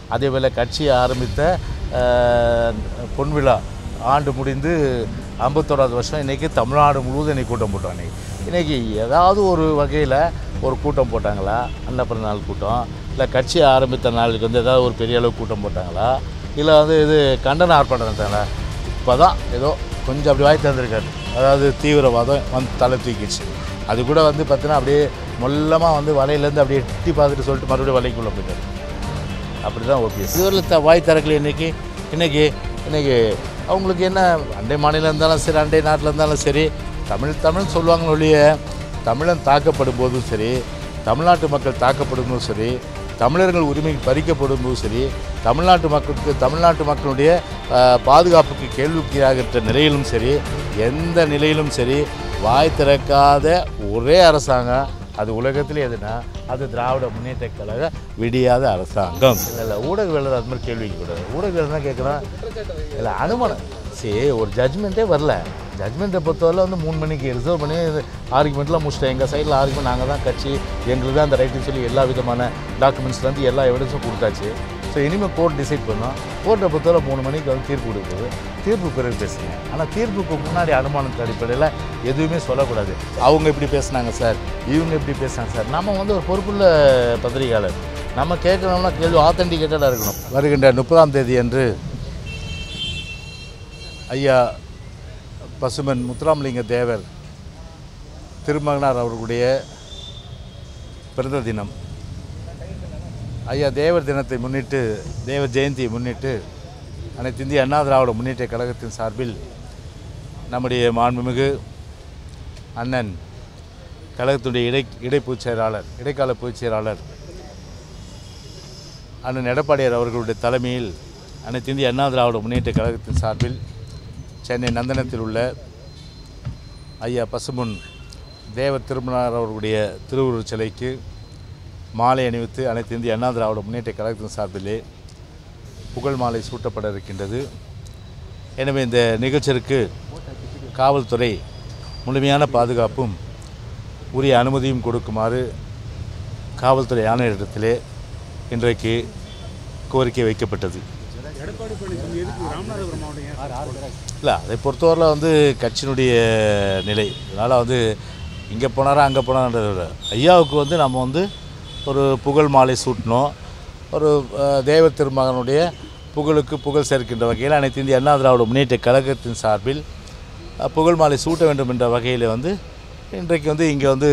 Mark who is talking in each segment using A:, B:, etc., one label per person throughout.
A: அதே போல் கட்சியை ஆரம்பித்த அஹ், பொன்விழா ஆண்டு முடிந்து ஐம்பத்தோராவது வருஷம் இன்றைக்கி தமிழ்நாடு முழுவதும் இன்றைக்கி கூட்டம் போட்டோம் இன்றைக்கி இன்றைக்கி ஏதாவது ஒரு வகையில் ஒரு கூட்டம் போட்டாங்களா அன்னப்பிறந்த நாள் கூட்டம் இல்லை கட்சி ஆரம்பித்த நாளுக்கு வந்து ஏதாவது ஒரு பெரிய அளவு கூட்டம் போட்டாங்களா இல்லை வந்து இது கண்டன ஆர்ப்பாட்டம் நடத்தாங்களா இப்போ தான் ஏதோ கொஞ்சம் அப்படி வாய் தந்திருக்காரு அதாவது தீவிரவாதம் வந்து தலை தூக்கிடுச்சு அது கூட வந்து பார்த்தீங்கன்னா அப்படியே மொல்லமாக வந்து வலையிலேருந்து அப்படியே எட்டி பார்த்துட்டு சொல்லிட்டு மறுபடியும் வலைக்குள்ளே போயிட்டாரு அப்படி தான் ஓபிஎஸ் இவரில் த வாய் திறக்கல இன்னைக்கு இன்னைக்கு இன்னைக்கு அவங்களுக்கு என்ன அண்டை மாநிலம் இருந்தாலும் சரி அண்டை நாட்டில் இருந்தாலும் சரி தமிழ் தமிழ் சொல்லுவாங்க ஒழிய தமிழன் தாக்கப்படும் போதும் சரி தமிழ்நாட்டு மக்கள் தாக்கப்படும் போதும் சரி தமிழர்கள் உரிமை பறிக்கப்படும் போதும் சரி தமிழ்நாட்டு மக்களுக்கு தமிழ்நாட்டு மக்களுடைய ஆஹ், பாதுகாப்புக்கு கேள்விக்குறியாகின்ற நிலையிலும் சரி எந்த நிலையிலும் சரி வாய் திறக்காத ஒரே அரசாங்கம் அது உலகத்திலே எதுனா அது திராவிட முன்னேற்ற கழக விடியாத அரசாங்கம் இல்லை இல்லை ஊடகவியலர் அது மாதிரி கேள்வி கூடாது ஊடகவியலர் தான் கேட்குறான் இல்லை அனுமானம் சரி ஒரு ஜட்ஜ்மெண்ட்டே வரல ஜட்ஜ்மெண்ட்டை பொறுத்தவரை வந்து மூணு மணிக்கு ரிசர்வ் பண்ணி ஆர்குமெண்ட்லாம் முடிச்சிட்டேன் எங்கள் சைடில் ஆர்குமெண்ட் நாங்கள் தான் கட்சி எங்களுக்கு தான் அந்த ரைட்டுன்னு சொல்லி எல்லா விதமான டாக்குமெண்ட்ஸ்லேருந்து எல்லா எவிடன்ஸும் கொடுத்தாச்சு ஸோ இனிமேல் கோர்ட் டிசைட் பண்ணோம் கோர்ட்டை பொறுத்தவரை மூணு மணிக்கு வந்து தீர்ப்பு கொடுக்குது தீர்ப்பு பிறகு பேசுங்க ஆனால் தீர்ப்புக்கு முன்னாடி அனுமானத்து அடிப்படையில் எதுவுமே சொல்லக்கூடாது அவங்க இப்படி பேசுனாங்க சார் இவங்க இப்படி பேசுனாங்க சார் நம்ம வந்து ஒரு பொறுப்புள்ள பத்திரிகையாளர் நம்ம கேட்கணும்னா கேள்வி ஆத்தென்டிகேட்டடாக இருக்கணும் வருகின்ற முப்பதாம் தேதி அன்று ஐயா பசுமன் முத்துராமலிங்க தேவர் திருமகனார் அவர்களுடைய பிறந்த தினம் ஐயா தேவர் தினத்தை முன்னிட்டு தேவர் ஜெயந்தியை முன்னிட்டு அனைத்து இந்திய அண்ணா திராவிட முன்னேற்ற கழகத்தின் சார்பில் நம்முடைய மாண்புமிகு அண்ணன் கழகத்துடைய இடை இடைப்பொதுச் செயலாளர் இடைக்கால பொதுச் செயலாளர் அண்ணன் எடப்பாடியார் அவர்களுடைய தலைமையில் அனைத்து இந்திய அண்ணா திராவிட முன்னேற்ற கழகத்தின் சார்பில் சென்னை நந்தனத்தில் உள்ள ஐயா பசுமுன் தேவ திருமணார் அவர்களுடைய திருவுருவச் சிலைக்கு மாலை அணிவித்து அனைத்து இந்திய அண்ணா திராவிட முன்னேற்ற கழகத்தின் சார்பிலே புகழ் மாலை சூட்டப்பட இருக்கின்றது எனவே இந்த நிகழ்ச்சிக்கு காவல்துறை முழுமையான பாதுகாப்பும் உரிய அனுமதியும் கொடுக்குமாறு காவல்துறை ஆணையரிடத்திலே இன்றைக்கு கோரிக்கை வைக்கப்பட்டது
B: எடப்பாடி பழனிசாமி எதுக்கு ராமநாதபுரம் மாவட்டம் ஏன்
A: இல்லை அதை பொறுத்தவரையில் வந்து கட்சியினுடைய நிலை அதனால் வந்து இங்கே போனாரா அங்கே போனான்றதை விட ஐயாவுக்கு வந்து நம்ம வந்து ஒரு புகழ் மாலை சூட்டினோம் ஒரு அஹ், தேவ திருமகனுடைய புகழுக்கு புகழ் சேர்க்கின்ற வகையில் அனைத்து இந்திய அண்ணா திராவிட முன்னேற்ற கழகத்தின் சார்பில் அஹ், புகழ் மாலை சூட்ட வேண்டும் என்ற வகையில் வந்து இன்றைக்கு வந்து இங்கே வந்து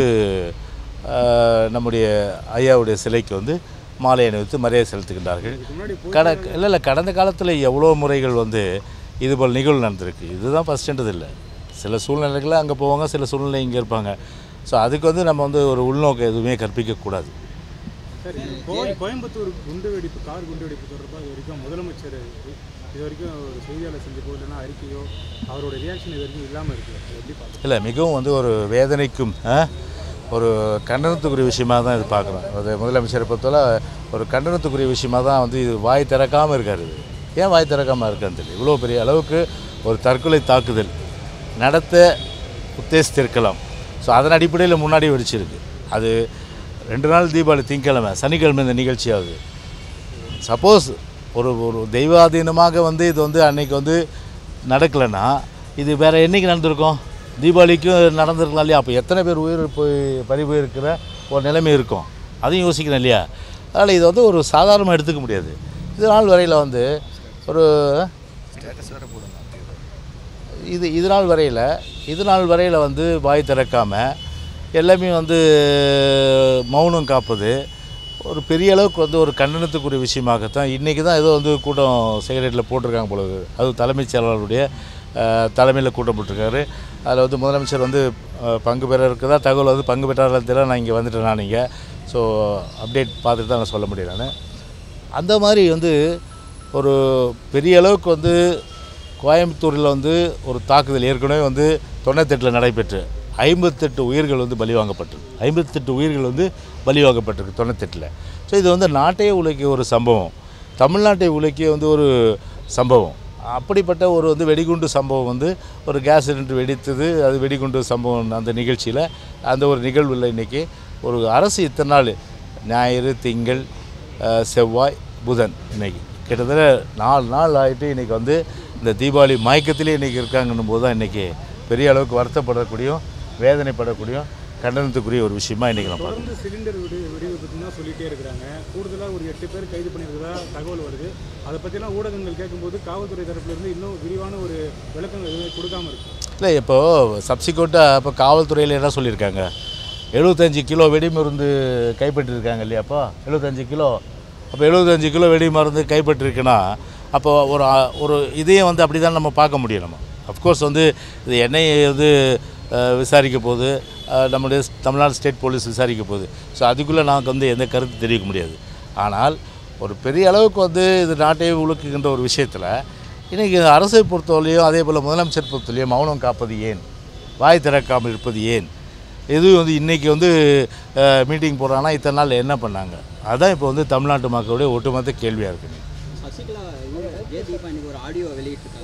A: அஹ், நம்முடைய ஐயாவுடைய சிலைக்கு வந்து மாலை அணிவித்து மரியாதை செலுத்துகின்றார்கள்
B: முன்னாடி
A: கட இல்லை இல்லை கடந்த காலத்தில் எவ்வளோ முறைகள் வந்து இதுபோல் நிகழ்வு நடந்திருக்கு இதுதான் ஃபஸ்ட்டுன்றது இல்லை சில சூழ்நிலைகளில் அங்கே போவாங்க சில சூழ்நிலை இங்கே இருப்பாங்க ஸோ அதுக்கு வந்து நம்ம வந்து ஒரு உள்நோக்கம் எதுவுமே கற்பிக்கக்கூடாது
B: சார் இது கோவை கோயம்புத்தூர் குண்டு வெடிப்பு கார் குண்டு வெடிப்பு தொடர்பாக இது வரைக்கும் முதலமைச்சர் இது வரைக்கும் ஒரு செய்தியாளர் சந்திப்போ இல்லைன்னா அறிக்கையோ அவரோட ரியாக்ஷன் இது வரைக்கும் இல்லாமல் இருக்குது அதை எப்படி பார்க்குறீங்க
A: இல்லை மிகவும் வந்து ஒரு வேதனைக்கும் ஆ, ஒரு கண்டனத்துக்குரிய விஷயமாக தான் இது பார்க்குறோம் அது முதலமைச்சரை பொறுத்தவரை ஒரு கண்டனத்துக்குரிய விஷயமாக தான் வந்து இது வாய் திறக்காமல் இருக்கார் இது ஏன் வாய் திறக்காமல் இருக்கான்னு தெரியல இவ்வளோ பெரிய அளவுக்கு ஒரு தற்கொலை தாக்குதல் நடத்த உத்தேசித்திருக்கலாம் ஸோ அதன் அடிப்படையில் முன்னாடி வெடிச்சிருக்கு அது ரெண்டு நாள் தீபாவளி திங்கக்கிழமை சனிக்கிழமை இந்த நிகழ்ச்சி ஆகுது சப்போஸ் ஒரு ஒரு தெய்வாதீனமாக வந்து இது வந்து அன்னைக்கு வந்து நடக்கலைன்னா இது வேறு என்னைக்கு நடந்திருக்கும் தீபாவளிக்கும் நடந்திருக்கலாம் இல்லையா அப்போ எத்தனை பேர் உயிர் போய் பறி போயிருக்கிற ஒரு நிலைமை இருக்கும் அதையும் யோசிக்கணும் இல்லையா அதனால் இதை வந்து ஒரு சாதாரணமாக எடுத்துக்க முடியாது இது நாள் வரையில் வந்து ஒரு இது இது நாள் வரையில் இது நாள் வரையில் வந்து வாய் திறக்காமல் எல்லாமே வந்து மௌனம் காப்பது ஒரு பெரிய அளவுக்கு வந்து ஒரு கண்டனத்துக்குரிய விஷயமாகத்தான் இன்றைக்கி தான் ஏதோ வந்து கூட்டம் செக்ரட்டரியில் போட்டிருக்காங்க போல இருக்குது. அதுவும் தலைமைச் செயலாளருடைய தலைமையில் கூட்டம் போட்டிருக்காரு அதில் வந்து முதலமைச்சர் வந்து அஹ், பங்கு பெற இருக்குதா தகவல் வந்து பங்கு பெற்றார்கள் தெரியல நான் இங்கே வந்துட்டேன் நான் இங்கே ஸோ அப்டேட் பார்த்துட்டு தான் நான் சொல்ல முடியும் நான் அந்த மாதிரி வந்து ஒரு பெரிய அளவுக்கு வந்து கோயம்புத்தூரில் வந்து ஒரு தாக்குதல் ஏற்கனவே வந்து தொண்ணூத்தெட்டில் நடைபெற்று ஐம்பத்தெட்டு உயிர்கள் வந்து பலிவாங்கப்பட்டது ஐம்பத்தெட்டு உயிர்கள் வந்து பலிவாங்கப்பட்டிருக்கு தொண்ணூத்தெட்டில் ஸோ இது வந்து நாட்டையே உலக்கிய ஒரு சம்பவம் தமிழ்நாட்டை உலக்கிய வந்து ஒரு சம்பவம் அப்படிப்பட்ட ஒரு வந்து வெடிகுண்டு சம்பவம் வந்து ஒரு கேஸ் சிலிண்டர் வெடித்தது அது வெடிகுண்டு சம்பவம் அந்த நிகழ்ச்சியில் அந்த ஒரு நிகழ்வில் இன்றைக்கி ஒரு அரசு இத்தனை நாள் ஞாயிறு திங்கள் அஹ், செவ்வாய் புதன் இன்னைக்கு கிட்டத்தட்ட நாலு நாள் ஆகிட்டு இன்றைக்கி வந்து இந்த தீபாவளி மயக்கத்திலே இன்றைக்கி இருக்காங்கன்னும் போது தான் இன்றைக்கி பெரிய அளவுக்கு வருத்தப்படக்கூடியும் வேதனைப்படக்கூடியும் கண்டனத்துக்குரிய ஒரு விஷயமா இன்றைக்கி நம்ம பார்க்குறோம்
B: தொடர்ந்து சிலிண்டர் வெடி வெடிவை பற்றி தான் சொல்லிட்டே இருக்கிறாங்க கூடுதலாக ஒரு எட்டு பேர் கைது பண்ணியிருக்கிறதா தகவல் வருது அதை பற்றிலாம் ஊடகங்கள் கேட்கும்போது காவல்துறை தரப்புலேருந்து இன்னும் விரிவான ஒரு விளக்கங்கள் எதுவுமே கொடுக்காம இருக்கு
A: இல்லை இப்போது சப்சிக்வெண்ட்டாக இப்போ காவல்துறையில் என்ன சொல்லியிருக்காங்க எழுபத்தஞ்சு கிலோ வெடிமருந்து கைப்பற்றிருக்காங்க இல்லையாப்பா எழுபத்தஞ்சு கிலோ அப்போ எழுபத்தஞ்சு கிலோ வெடிமருந்து கைப்பற்றிருக்குன்னா அப்போ ஒரு ஆ- ஒரு இதையும் வந்து அப்படி தான் நம்ம பார்க்க முடியும் நம்ம அஃப்கோர்ஸ் வந்து இது எண்ணெய் வந்து அஹ், விசாரிக்க போகுது அஹ், நம்முடைய தமிழ்நாடு ஸ்டேட் போலீஸ் விசாரிக்க போகுது ஸோ அதுக்குள்ளே நமக்கு வந்து எந்த கருத்து தெரிவிக்க முடியாது ஆனால் ஒரு பெரிய அளவுக்கு வந்து இது நாட்டை உழுக்குகின்ற ஒரு விஷயத்தில் இன்றைக்கி அரசை பொறுத்தவரையும் அதே போல் முதலமைச்சர் பொறுத்தவரையும் மௌனம் காப்பது ஏன் வாய் திறக்காமல் இருப்பது ஏன் இது வந்து இன்றைக்கி வந்து மீட்டிங் போடுறாங்கன்னா இத்தனை நாள் என்ன பண்ணாங்க அதான் இப்போ வந்து தமிழ்நாட்டு மக்களுடைய ஒட்டுமொத்த கேள்வியாக இருக்குது
C: சசிகலா இவங்க ஜே தீபா இன்னைக்கு ஒரு ஆடியோ வெளியிட்டிருக்காங்க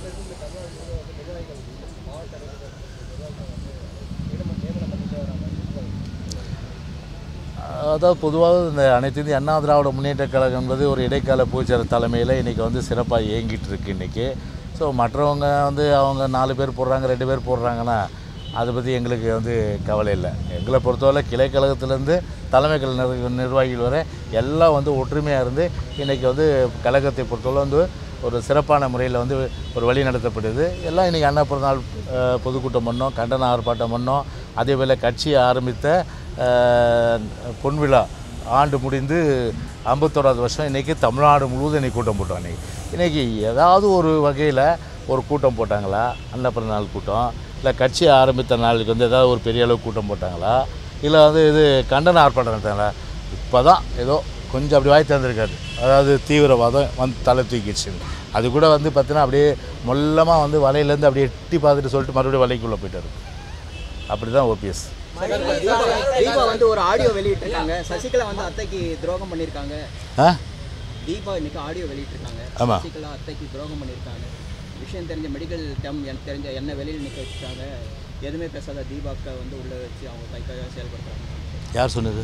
A: அதாவது பொதுவாக இந்த அனைத்து இந்திய அண்ணா திராவிட முன்னேற்ற கழகம்ன்றது ஒரு இடைக்கால பூச்சர் தலைமையில் இன்றைக்கி வந்து சிறப்பாக இயங்கிட்டு இருக்கு இன்றைக்கி ஸோ மற்றவங்க வந்து அவங்க நாலு பேர் போடுறாங்க ரெண்டு பேர் போடுறாங்கன்னா அதை பற்றி எங்களுக்கு வந்து கவலை இல்லை எங்களை பொறுத்தவரை கிளை கழகத்திலேருந்து தலைமை கழக நிர் நிர்வாகிகள் வரை எல்லாம் வந்து ஒற்றுமையாக இருந்து இன்றைக்கி வந்து கழகத்தை பொறுத்தவரை வந்து ஒரு சிறப்பான முறையில் வந்து ஒரு வழி நடத்தப்படுது எல்லாம் இன்றைக்கி அண்ணா பிறந்தநாள் அஹ், பொதுக்கூட்டம் பண்ணோம் கண்டன ஆர்ப்பாட்டம் பண்ணோம் அதே போல் கட்சியை ஆரம்பித்த அஹ், பொன்விழா ஆண்டு முடிந்து ஐம்பத்தோராது வருஷம் இன்றைக்கி தமிழ்நாடு முழுவதும் இன்றைக்கி கூட்டம் போட்டோம் இன்றைக்கி இன்றைக்கி ஏதாவது ஒரு வகையில் ஒரு கூட்டம் போட்டாங்களா அன்னப்பிறந்த நாள் கூட்டம் இல்லை கட்சி ஆரம்பித்த நாளுக்கு வந்து ஏதாவது ஒரு பெரிய அளவு கூட்டம் போட்டாங்களா இல்லை வந்து இது கண்டன ஆர்ப்பாட்டம் நடத்தாங்களா இப்போ தான் ஏதோ கொஞ்சம் அப்படி வாய் திறந்திருக்காரு அதாவது தீவிரவாதம் வந்து தலை தூக்கிடுச்சு அது கூட வந்து பார்த்தீங்கன்னா அப்படியே மொல்லமாக வந்து வலையிலேருந்து அப்படியே எட்டி பார்த்துட்டு சொல்லிட்டு மறுபடியும் வலைக்குள்ளே போயிட்டாரு அப்படி தான் ஓபிஎஸ்
C: தீபா தீபா வந்து ஒரு ஆடியோ வெளியிட்டிருக்காங்க சசிகலா வந்து அத்தைக்கு துரோகம் பண்ணியிருக்காங்க
A: ஆ
C: தீபா இன்னைக்கு ஆடியோ வெளியிட்டிருக்காங்க
A: ஆமா.
C: சசிகலா அத்தைக்கு துரோகம் பண்ணியிருக்காங்க விஷயம் தெரிஞ்ச மெடிக்கல் டம் எனக்கு தெரிஞ்ச என்ன வெளியில் நிற்க வச்சுட்டாங்க எதுவுமே பேசாத தீபாக்கை வந்து உள்ளே வச்சு அவங்க கை கையாக செயல்படுத்துறாங்க
A: யார் சொன்னது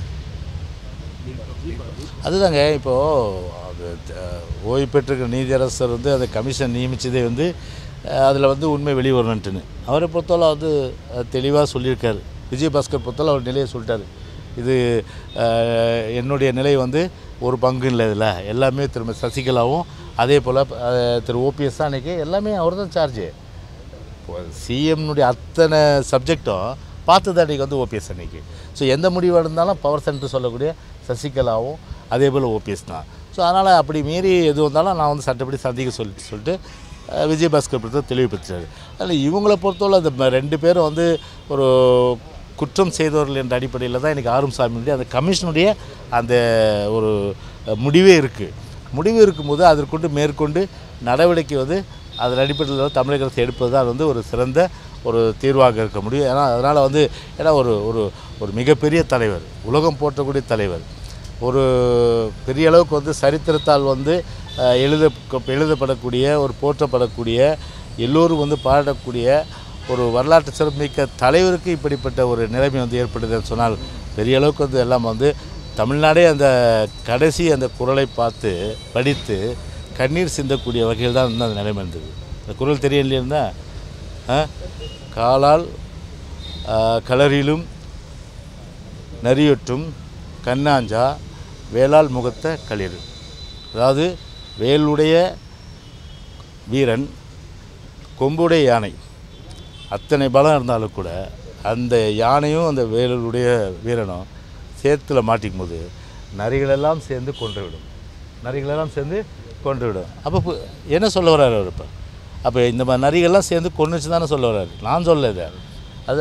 A: அதுதாங்க இப்போது அது அஹ், ஓய்வு பெற்றிருக்கிற நீதியரசர் வந்து அந்த கமிஷன் நியமித்ததே வந்து அதில் வந்து உண்மை வெளிவரணுன்ட்டுன்னு அவரை பொறுத்தவரை வந்து தெளிவாக சொல்லியிருக்காரு விஜயபாஸ்கர் பொறுத்தவரை அவர் நிலையை சொல்லிட்டாரு இது அஹ், என்னுடைய நிலை வந்து ஒரு பங்கு இல்லை இதில் எல்லாமே திரும்ப சசிகலாவும் அதே போல் திரு ஓபிஎஸ் தான் அன்றைக்கி எல்லாமே அவர் தான் சார்ஜு சிஎம்னுடைய அத்தனை சப்ஜெக்டும் பார்த்தது அன்றைக்கி வந்து ஓபிஎஸ் அன்னைக்கு ஸோ எந்த முடிவாக இருந்தாலும் பவர் சென்டர் சொல்லக்கூடிய சசிகலாவும் அதே போல் ஓபிஎஸ் தான் ஸோ அதனால் அப்படி மீறி எது வந்தாலும் நான் வந்து சட்டப்படி சந்திக்க சொல்லிட்டு சொல்லிட்டு அஹ், விஜயபாஸ்கர் பொறுத்த தெளிவுபடுத்துறாரு அதில் இவங்களை பொறுத்தவரை அந்த ம- ரெண்டு பேரும் வந்து ஒரு குற்றம் செய்தவர்கள் என்ற அடிப்படையில் தான் இன்றைக்கி ஆரும் சாமியுடைய அந்த கமிஷனுடைய அந்த ஒரு அஹ், முடிவே இருக்குது முடிவு இருக்கும்போது அதற்கொண்டு மேற்கொண்டு நடவடிக்கை வந்து அதன் அடிப்படையில் தமிழக அரசு எடுப்பது தான் வந்து ஒரு சிறந்த ஒரு தீர்வாக இருக்க முடியும் ஏன்னா அதனால் வந்து ஏன்னா ஒரு ஒரு ஒரு மிகப்பெரிய தலைவர் உலகம் போற்றக்கூடிய தலைவர் ஒரு பெரிய அளவுக்கு வந்து சரித்திரத்தால் வந்து அஹ், எழுத எழுதப்படக்கூடிய ஒரு போற்றப்படக்கூடிய எல்லோரும் வந்து பாராட்டக்கூடிய ஒரு வரலாற்று சிறப்புமிக்க தலைவருக்கு இப்படிப்பட்ட ஒரு நிலைமை வந்து ஏற்படுதுன்னு சொன்னால் பெரிய அளவுக்கு வந்து எல்லாம் வந்து தமிழ்நாடே அந்த கடைசி அந்த குரலை பார்த்து படித்து கண்ணீர் சிந்தக்கூடிய வகையில் தான் வந்து அந்த நிலைமை இருந்தது அந்த குரல் தெரியலையிருந்தா காலால் ஆ, களரிலும் நரியொற்றும் கண்ணாஞ்சா வேளால் முகத்த களிறு அதாவது வேலுடைய வீரன் கொம்புடைய யானை அத்தனை பலம் இருந்தாலும் கூட அந்த யானையும் அந்த வேலுடைய வீரனும் சேத்துல மாட்டிக்கும் போது நரிகளெல்லாம் சேர்ந்து கொன்றுவிடும் நரிகளெல்லாம் சேர்ந்து கொன்றுவிடும் அப்போ பு- என்ன சொல்ல வர்றாரு அவர் இப்போ அப்போ இந்த மாதிரி நரிகள்லாம் சேர்ந்து கொன்னுச்சு தானே சொல்ல வர்றாரு நான் சொல்ல இதை அது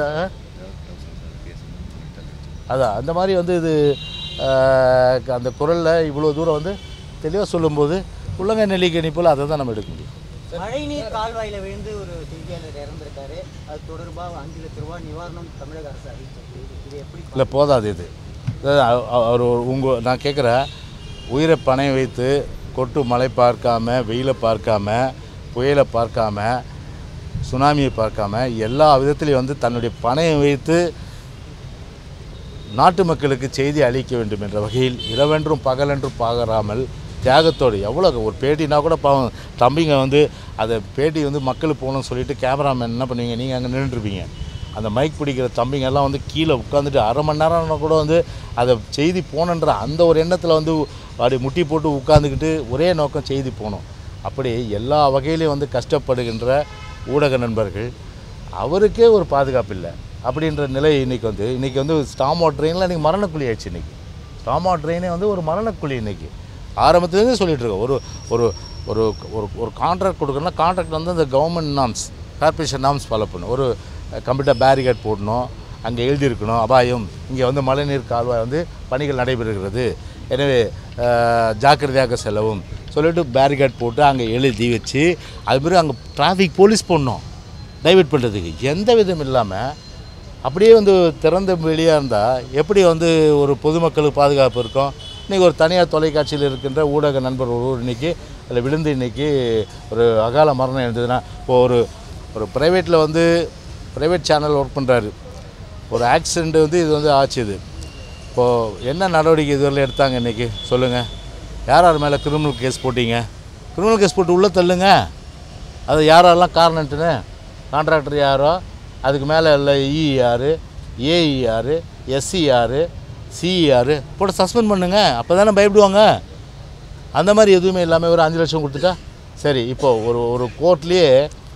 A: அதான் அந்த மாதிரி வந்து இது ஆஹ், அந்த குரலில் இவ்வளோ தூரம் வந்து தெளிவாக சொல்லும்போது உள்ளங்க நெல்லிக்கணி போல் அதை தான் நம்ம எடுக்க முடியும்
D: மழைநீர் கால்வாயில விழுந்து ஒரு செய்தியாளர் இறந்திருக்காரு அது தொடர்பாக அஞ்சு லட்ச ரூபாய் நிவாரணம் தமிழக அரசு அறிவிச்சிருக்கு இது எப்படி
A: இல்லை போதாது இது அதாவது அவ- அவ- அவர் உங்கள் நான் கேட்குறேன் உயிரை பணையம் வைத்து கொட்டு மழை பார்க்காம வெயிலை பார்க்காம புயலை பார்க்காம சுனாமியை பார்க்காம எல்லா விதத்துலேயும் வந்து தன்னுடைய பணையம் வைத்து நாட்டு மக்களுக்கு செய்தி அளிக்க வேண்டும் என்ற வகையில் இரவென்றும் பகலென்றும் பாராமல் தியாகத்தோடு எவ்வளோ ஒரு பேட்டினா கூட பாவம் தம்பிங்க வந்து அதை பேட்டி வந்து மக்களுக்கு போகணும்னு சொல்லிட்டு கேமராமேன் என்ன பண்ணுவீங்க நீங்கள் அங்கே நின்றுருப்பீங்க அந்த மைக் பிடிக்கிற தம்பிங்க எல்லாம் வந்து கீழே உட்காந்துட்டு அரை மணி நேரம் கூட வந்து அதை செய்தி போகணுன்ற அந்த ஒரு எண்ணத்தில் வந்து அப்படி முட்டி போட்டு உட்காந்துக்கிட்டு ஒரே நோக்கம் செய்தி போகணும் அப்படி எல்லா வகையிலையும் வந்து கஷ்டப்படுகின்ற ஊடக நண்பர்கள் அவருக்கே ஒரு பாதுகாப்பு இல்லை அப்படின்ற நிலை இன்றைக்கி வந்து இன்றைக்கி வந்து ஸ்டாமோ ட்ரெயினில் இன்றைக்கி மரணக்குழி ஆயிடுச்சு இன்றைக்கி ஸ்டாமோ ட்ரெயினே வந்து ஒரு மரணக்குழி இன்றைக்கி ஆரம்பத்துலேருந்து சொல்லிட்டு இருக்கோம் ஒரு ஒரு ஒரு ஒரு ஒரு கான்ட்ராக்ட் கொடுக்கணும்னா கான்ட்ராக்ட் வந்து அந்த government norms corporation norms follow பண்ணணும் ஒரு கம்ப்யூட்டர் பேரிகேட் போடணும் அங்கே எழுதியிருக்கணும் அபாயம் இங்கே வந்து மழைநீர் கால்வாய் வந்து பணிகள் நடைபெறுகிறது எனவே அஹ், ஜாக்கிரதையாக செல்லவும் சொல்லிட்டு பேரிகேட் போட்டு அங்கே எழுதி வச்சு அது பிறகு அங்கே டிராஃபிக் போலீஸ் போடணும் டைவர்ட் பண்ணுறதுக்கு எந்த விதம் இல்லாமல் அப்படியே வந்து திறந்த வெளியாக இருந்தால் எப்படி வந்து ஒரு பொதுமக்களுக்கு பாதுகாப்பு இருக்கும் இன்றைக்கி ஒரு தனியார் தொலைக்காட்சியில் இருக்கின்ற ஊடக நண்பர் ஒருவர் இன்றைக்கி அதில் விழுந்து இன்றைக்கி ஒரு அகால மரணம் எழுந்ததுன்னா இப்போ ஒரு ஒரு ப்ரைவேட்டில் வந்து ப்ரைவேட் சேனல் ஒர்க் பண்ணுறாரு ஒரு ஆக்சிடெண்ட் வந்து இது வந்து ஆச்சு இது இப்போது என்ன நடவடிக்கை இதுவரையில் எடுத்தாங்க இன்றைக்கி சொல்லுங்கள் யார் யார் மேலே கிரிமினல் கேஸ் போட்டீங்க கிரிமினல் கேஸ் போட்டு உள்ளே தள்ளுங்க அது யாரெல்லாம் காரணன்ட்டுன்னு கான்ட்ராக்டர் யாரோ அதுக்கு மேலே இல்லை இ யார் ஏஇ யார் எஸ்சி யார் சிஇ யார் போட்டு சஸ்பெண்ட் பண்ணுங்க அப்போ தானே பயப்படுவாங்க அந்த மாதிரி எதுவுமே இல்லாமல் ஒரு அஞ்சு லட்சம் கொடுத்துட்டா சரி இப்போ ஒரு ஒரு கோர்ட்லேயே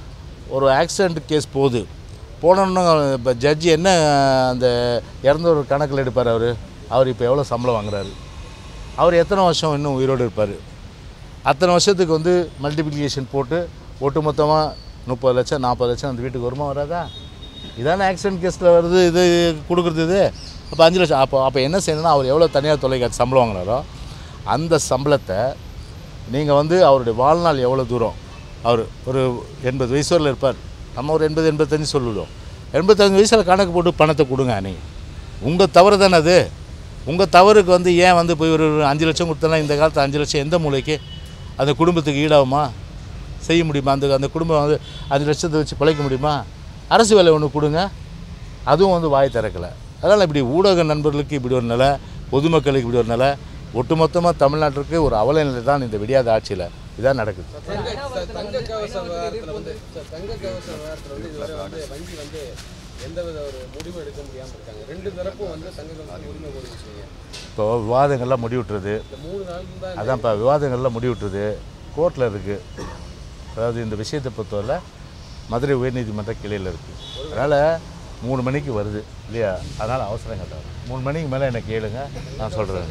A: ஒரு ஆக்சிடெண்ட் கேஸ் போகுது போனோன்னு இப்போ ஜட்ஜி என்ன அந்த இறந்த ஒரு கணக்கில் எடுப்பார் அவர் அவர் இப்போ எவ்வளோ சம்பளம் வாங்குறாரு அவர் எத்தனை வருஷம் இன்னும் உயிரோடு இருப்பார் அத்தனை வருஷத்துக்கு வந்து மல்டிப்ளிகேஷன் போட்டு ஒட்டு மொத்தமாக முப்பது லட்சம் நாற்பது லட்சம் அந்த வீட்டுக்கு வருமா வராதா இதானே ஆக்சிடென்ட் கேஸில் வருது இது கொடுக்குறது இது அப்போ அஞ்சு லட்சம் அப்போ அப்போ என்ன செய்யணும்னா அவர் எவ்வளோ தனியார் தொலைக்காட்சி சம்பளம் வாங்குறாரோ அந்த சம்பளத்தை நீங்கள் வந்து அவருடைய வாழ்நாள் எவ்வளோ தூரம் அவர் ஒரு எண்பது வயசு வரல இருப்பார் நம்ம ஒரு எண்பது எண்பத்தஞ்சு சொல்லிவிடுவோம் எண்பத்தஞ்சு வயசில் கணக்கு போட்டு பணத்தை கொடுங்க நீ உங்கள் தவறு தானே அது உங்கள் தவறுக்கு வந்து ஏன் வந்து போய் ஒரு அஞ்சு லட்சம் கொடுத்தனா இந்த காலத்து அஞ்சு லட்சம் எந்த மூலைக்கு அந்த குடும்பத்துக்கு ஈடாகுமா செய்ய முடியுமா அந்த அந்த குடும்பம் வந்து அஞ்சு லட்சத்தை வச்சு பிழைக்க முடியுமா அரசு வேலை ஒன்று கொடுங்க அதுவும் வந்து வாய் திறக்கலை அதனால் இப்படி ஊடக நண்பர்களுக்கு இப்படி ஒரு நிலை பொதுமக்களுக்கு இப்படி ஒரு நிலை ஒட்டுமொத்தமாக தமிழ்நாட்டிற்கு ஒரு அவல நிலை தான் இந்த விடியாத ஆட்சியில் இதான் நடக்குது
E: தங்க கவச விவகாரத்தில் வந்து சார், தங்க கவச விவகாரத்தில் வந்து இதுவரை வந்து வங்கி வந்து எந்தவித ஒரு முடிவு எடுக்க முடியாமல் இருக்காங்க ரெண்டு தரப்பும் வந்து தங்க கவசம் உரிமை கோரி விஷயம்
A: இப்போ விவாதங்கள்லாம் முடிவுட்டுறது
E: இந்த மூணு நாள் தான்
A: அதான் இப்போ விவாதங்கள்லாம் முடிவுட்டுறது கோர்ட்டில் இருக்குது அதாவது இந்த விஷயத்தை பொறுத்தவரை மதுரை உயர்நீதிமன்ற கிளையில் இருக்குது அதனால் மூணு மணிக்கு வருது இல்லையா அதனால் அவசரம் கேட்டார் மூணு மணிக்கு மேலே என்னை கேளுங்க நான் சொல்கிறேன்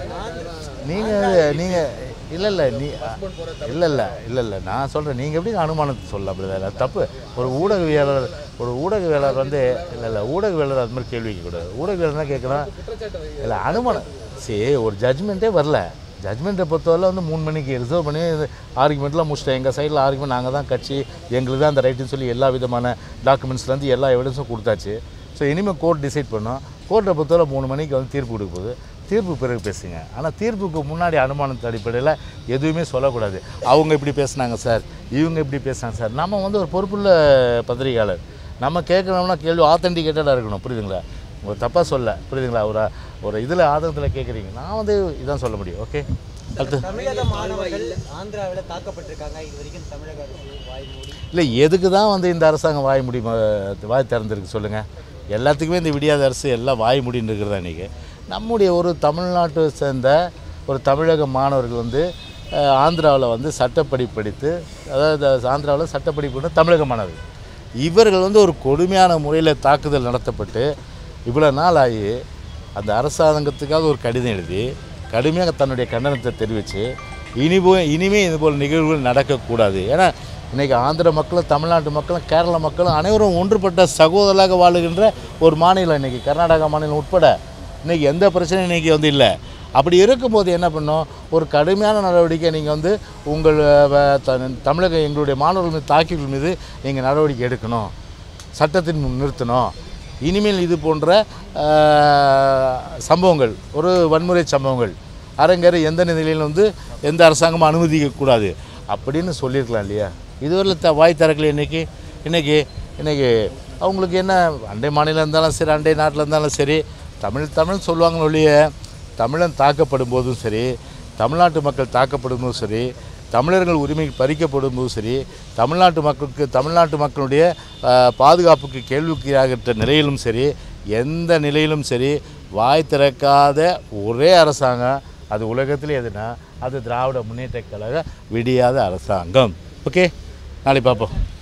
A: நீங்கள் நீங்கள் இல்லை இல்லை நீ இல்லை இல்லை இல்லை இல்லை நான் சொல்கிறேன் நீங்கள் எப்படி அனுமானத்தை சொல்ல அப்படி அது தப்பு ஒரு ஊடகவியலாளர் ஒரு ஊடகவியலாளர் வந்து இல்லை இல்லை ஊடகவியலாளர் அது மாதிரி கேள்வி கேட்கக்கூடாது ஊடகவியலாளர் என்ன கேட்குறான் இல்லை அனுமானம் சரி ஒரு ஜட்ஜ்மெண்ட்டே வரல ஜட்மெண்ட்டை பொறுத்தவரை வந்து மூணு மணிக்கு ரிசர்வ் பண்ணி ஆர்குமெண்ட்லாம் முடிச்சிட்டேன் எங்கள் சைடில் ஆர்குமெண்ட் நாங்கள் தான் கட்சி எங்களுக்கு தான் அந்த ரைட்டுன்னு சொல்லி எல்லா விதமான டாக்குமெண்ட்ஸ்லேருந்து எல்லா எவிடன்ஸும் கொடுத்தாச்சு ஸோ இனிமேல் கோர்ட் டிசைட் பண்ணோம் கோர்ட்டை பொறுத்தவரை மூணு மணிக்கு வந்து தீர்ப்பு கொடுக்க போகுது தீர்ப்பு பிறகு பேசுங்க ஆனால் தீர்ப்புக்கு முன்னாடி அனுமானத்து அடிப்படையில் எதுவுமே சொல்லக்கூடாது அவங்க இப்படி பேசுனாங்க சார் இவங்க இப்படி பேசுனாங்க சார் நம்ம வந்து ஒரு பொறுப்புள்ள பத்திரிகையாளர் நம்ம கேட்கணும்னா கேள்வி ஆத்தென்டிகேட்டடாக இருக்கணும் புரியுதுங்களா உங்கள் தப்பாக சொல்ல புரியுதுங்களா ஒரு ஒரு இதில் ஆதங்கத்தில் கேட்குறீங்க நான் வந்து இதான் சொல்ல முடியும் ஓகே அடுத்து
D: தமிழக மாணவர்கள் ஆந்திராவில் தாக்கப்பட்டிருக்காங்க இது வரைக்கும் தமிழக அரசு வாய் மூடி
A: இல்லை எதுக்கு தான் வந்து இந்த அரசாங்கம் வாய் முடி வாய் திறந்துருக்கு சொல்லுங்கள் எல்லாத்துக்குமே இந்த விடியாத அரசு எல்லாம் வாய் முடின்னு இருக்கிறதா இன்றைக்கி நம்முடைய ஒரு தமிழ்நாட்டை சேர்ந்த ஒரு தமிழக மாணவர்கள் வந்து ஆந்திராவில் வந்து சட்டப்படி படித்து அதாவது ஆந்திராவில் சட்டப்படி படித்து தமிழக மாணவர்கள் இவர்கள் வந்து ஒரு கொடுமையான முறையில் தாக்குதல் நடத்தப்பட்டு இவ்வளோ நாள் ஆகி அந்த அரசாங்கத்துக்காக ஒரு கடிதம் எழுதி கடுமையாக தன்னுடைய கண்டனத்தை தெரிவித்து இனிபோ இனிமே இதுபோல் நிகழ்வுகள் நடக்கக்கூடாது ஏன்னா இன்றைக்கி ஆந்திர மக்களும் தமிழ்நாட்டு மக்களும் கேரள மக்களும் அனைவரும் ஒன்றுபட்ட சகோதரராக வாழுகின்ற ஒரு மாநிலம் இன்றைக்கி கர்நாடகா மாநிலம் உட்பட இன்றைக்கி எந்த பிரச்சனையும் இன்றைக்கி வந்து இல்லை அப்படி இருக்கும்போது என்ன பண்ணோம் ஒரு கடுமையான நடவடிக்கை நீங்கள் வந்து உங்கள் அஹ், த- தமிழக எங்களுடைய மாணவர்கள் மீது தாக்கிகள் மீது நீங்கள் நடவடிக்கை எடுக்கணும் சட்டத்தின் முன் நிறுத்தணும் இனிமேல் இது போன்ற அஹ், சம்பவங்கள் ஒரு வன்முறை சம்பவங்கள் அரங்கேற எந்த நிலையிலும் வந்து எந்த அரசாங்கமும் அனுமதிக்கக்கூடாது அப்படின்னு சொல்லியிருக்கலாம் இல்லையா இதுவரையில் த வாய் திறக்கல இன்றைக்கி இன்றைக்கி இன்றைக்கி அவங்களுக்கு என்ன அண்டை மாநிலம் இருந்தாலும் சரி அண்டை நாட்டில் இருந்தாலும் சரி தமிழ் தமிழ் சொல்லுவாங்களே ஒழிய தமிழன் தாக்கப்படும் போதும் சரி தமிழ்நாட்டு மக்கள் தாக்கப்படும் போதும் சரி தமிழர்கள் உரிமை பறிக்கப்படும் போதும் சரி தமிழ்நாட்டு மக்களுக்கு தமிழ்நாட்டு மக்களுடைய அஹ், பாதுகாப்புக்கு கேள்விக்குறியாகின்ற நிலையிலும் சரி எந்த நிலையிலும் சரி வாய் திறக்காத ஒரே அரசாங்கம் அது உலகத்தில் எதுனா அது திராவிட முன்னேற்றக் கழக விடியாத அரசாங்கம் ஓகே நாளை பார்ப்போம்